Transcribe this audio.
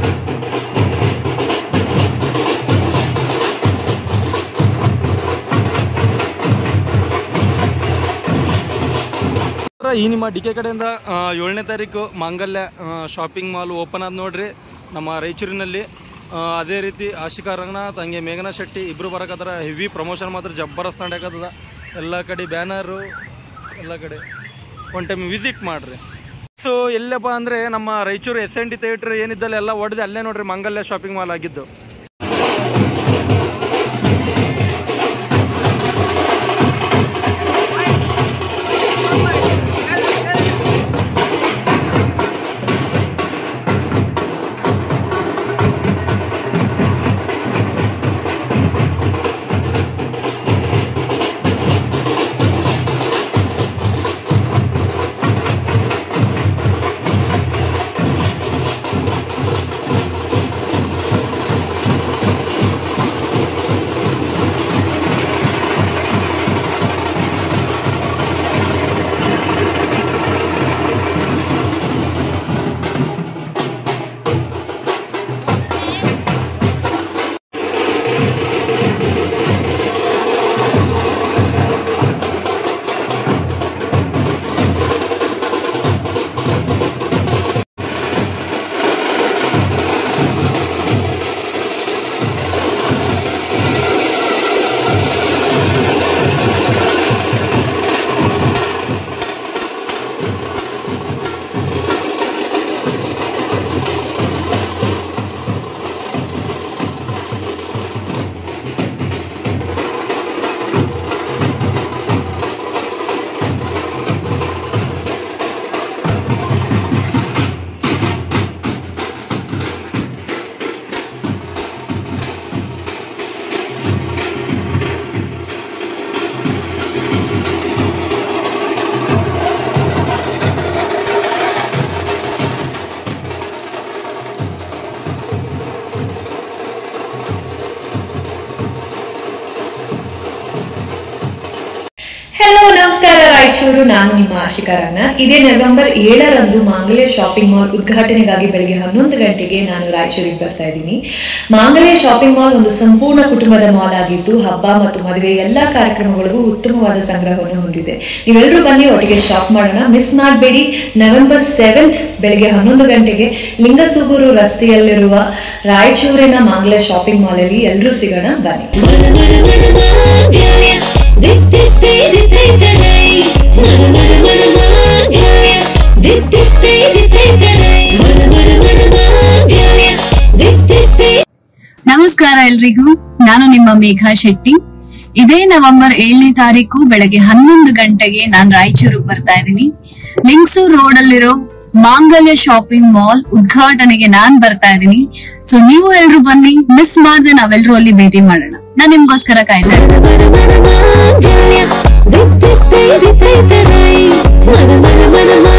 ಈ ನಿಮ್ಮ D K ಕಡೆಯಿಂದ ಆ, ಏಳನೇ ತಾರೀಕು ಮಾಂಗಲ್ಯ ಶಾಪಿಂಗ್ ಮಾಲ್ ಓಪನ್ ಆದ ನೋಡ್ರಿ ನಮ್ಮ ರಾಯಚೂರಿನಲ್ಲಿ ಆ, ಅದೇ ರೀತಿ ಆಶಿಕಾ ರಂಗನಾಥ್ ಹಂಗೆ ಮೇಘನಾ ಶೆಟ್ಟಿ ಇಬ್ಬರು ಬರಕತ್ತಾರ ಹೆವಿ ಪ್ರಮೋಷನ್ ಮಾತ್ರ ಜಬರ್ದಸ್ತ್ ನಡೆಯಕತ್ತದ ಎಲ್ಲ ಕಡೆ ಬ್ಯಾನರು ಎಲ್ಲ ಕಡೆ ಒನ್ ಟೈಮ್ ವಿಸಿಟ್ ಮಾಡ್ರಿ ಸೊ ಎಲ್ಲಪ್ಪ ಅಂದರೆ ನಮ್ಮ Raichur S N T theatre ಏನಿದ್ದಲ್ಲ ಎಲ್ಲ ಹೊಡೆದು ಅಲ್ಲೇ ನೋಡ್ರಿ ಮಾಂಗಲ್ಯ ಶಾಪಿಂಗ್ ಮಾಲ್ ಆಗಿದ್ದು ಹಲೋ ನಮಸ್ಕಾರ ರಾಯಚೂರು ನಾನು ನಿಮ್ಮ ಆಶಿಕಾ ರಂಗನಾಥ್ ಇದೇ ನವೆಂಬರ್ ಏಳರಂದು ಮಾಂಗಲ್ಯ ಶಾಪಿಂಗ್ ಮಾಲ್ ಉದ್ಘಾಟನೆಗಾಗಿ ಬೆಳಗ್ಗೆ ಹನ್ನೊಂದು ಗಂಟೆಗೆ ನಾನು ರಾಯಚೂರಿಗೆ ಬರ್ತಾ ಇದ್ದೀನಿ ಮಾಂಗಲ್ಯ ಶಾಪಿಂಗ್ ಮಾಲ್ ಒಂದು ಸಂಪೂರ್ಣ ಕುಟುಂಬದ ಮಾಲ್ ಆಗಿದ್ದು ಹಬ್ಬ ಮತ್ತು ಮದುವೆ ಎಲ್ಲಾ ಕಾರ್ಯಕ್ರಮಗಳಿಗೂ ಉತ್ತಮವಾದ ಸಂಗ್ರಹವನ್ನು ಹೊಂದಿದೆ ನೀವೆಲ್ಲರೂ ಬನ್ನಿ ಒಟ್ಟಿಗೆ ಶಾಪ್ ಮಾಡೋಣ ಮಿಸ್ ಮಾಡಬೇಡಿ ನವೆಂಬರ್ ಸೆವೆಂತ್ ಬೆಳಗ್ಗೆ ಹನ್ನೊಂದು ಗಂಟೆಗೆ ಲಿಂಗಸೂಗೂರು ರಸ್ತೆಯಲ್ಲಿರುವ ರಾಯಚೂರಿನ ಮಾಂಗಲ್ಯ ಶಾಪಿಂಗ್ ಮಾಲ್ ಅಲ್ಲಿ ಎಲ್ಲರೂ ಸಿಗೋಣ ಬನ್ನಿ ನಮಸ್ಕಾರ ಎಲ್ರಿಗೂ ನಾನು ನಿಮ್ಮ ಮೇಘಾ ಶೆಟ್ಟಿ ಇದೇ ನವೆಂಬರ್ ಏಳನೇ ತಾರೀಕು ಬೆಳಗ್ಗೆ ಹನ್ನೊಂದು ಗಂಟೆಗೆ ನಾನು ರಾಯಚೂರಿಗೆ ಬರ್ತಾ ಇದ್ದೀನಿ ಲಿಂಗ್ಸೂರ್ ರೋಡ್ ಅಲ್ಲಿರೋ ಮಾಂಗಲ್ಯ ಶಾಪಿಂಗ್ ಮಾಲ್ ಉದ್ಘಾಟನೆಗೆ ನಾನ್ ಬರ್ತಾ ಇದ್ದೀನಿ ಸೊ ನೀವು ಎಲ್ರು ಬನ್ನಿ ಮಿಸ್ ಮಾಡದೆ ನಾವೆಲ್ಲರೂ ಅಲ್ಲಿ ಭೇಟಿ ಮಾಡೋಣ ನಾನ್ ನಿಮ್ಗೋಸ್ಕರ ಕಾಯ್ತಾ ಇದ್ದೀನಿ. ಮನ ಮನ ಮನ